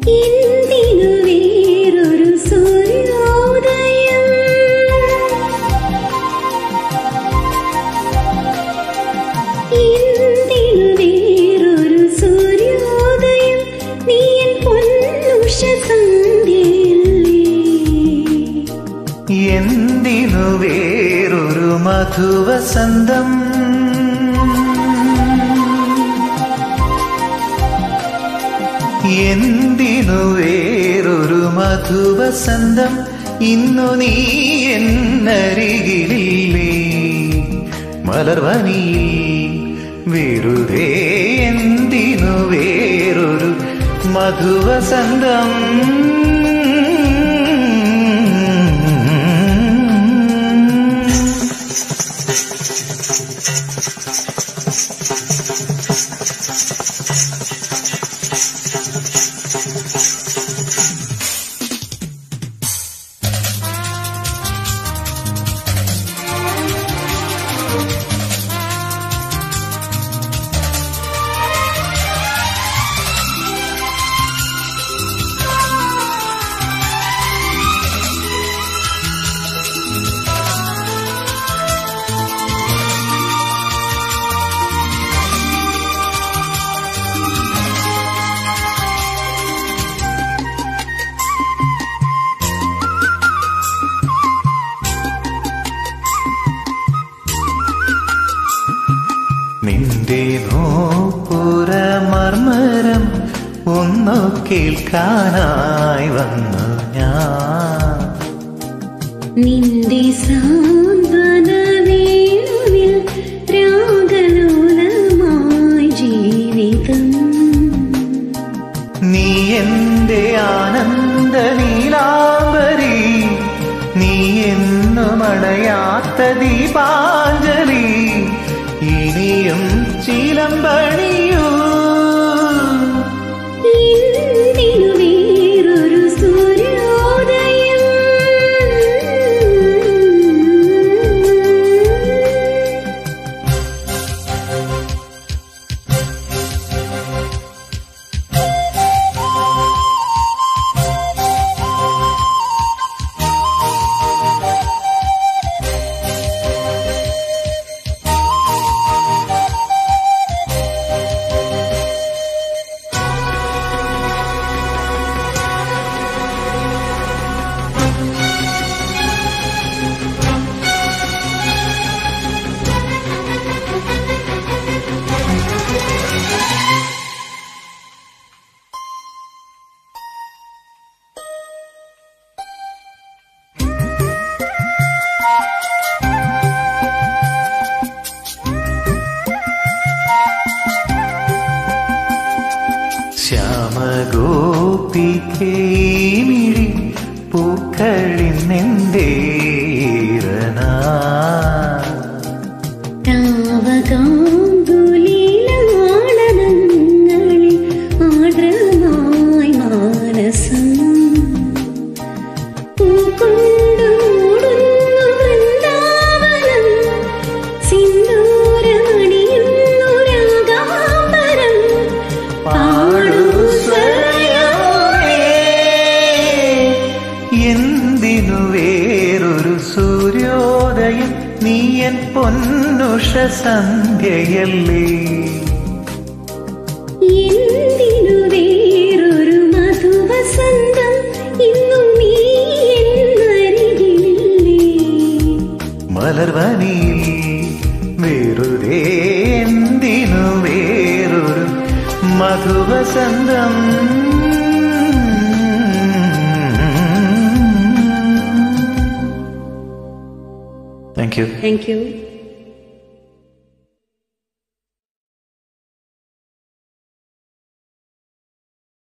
എന്തിനു വേറൊരു സൂര്യോദയം എന്തിനു വേറൊരു സൂര്യോദയം നീ എൻ പൊന്നുഷ സന്ധ്യയല്ലേ എന്തിനു വേറൊരു മധുവസന്തം എന്തിനു വേറൊരു മധുവസന്തം ഇന്നു നീ എന്നരികിലില്ലേ മലർവനിയിൽ വെറുതെ എന്തിനു വേറൊരു മധുവസന്തം നിന്റെ നോപ്പുര മർമരം ഒന്നു കേൾക്കാനായി വന്നു ഞാൻ നിന്റെ സാന്ത്വന വേണുവിൽ രാഗലോലമായി ജീവിതം നീ എന്റെ ആനന്ദ നീലാംബരി നീ എന്നും അണയാത്ത ദീപാഞ്ജലി ഇനിയും ചിലമ്പണിയൂ എന്തിനു വേറൊരു സൂര്യോദയം ശ്യാമഗോപിക്കേമിഴി പൂക്കളിന്നെന്തേ താവകാങ്കുലീലാളനങ്ങളിൽ ആർദ്രമായി മാനസം പൂക്കൊണ്ടു മൂടുന്നു വൃന്ദാവനം സിന്ദൂരമണിയുന്നു രാഗാംബരം പാടൂ സ്വരമേ എന്തിനു വേറൊരു സൂര്യോദയം നീയൻ പൊന്നുഷ സന്ധ്യയല്ലേ എന്തിനു വേറൊരു മധുവസന്തം ഇന്നും നീ എന്നരികിലില്ലേ മലർവനിയിൽ വെറുതെ എന്തിനു വേറൊരു മധുവസന്തം താങ്ക് യു താങ്ക് യു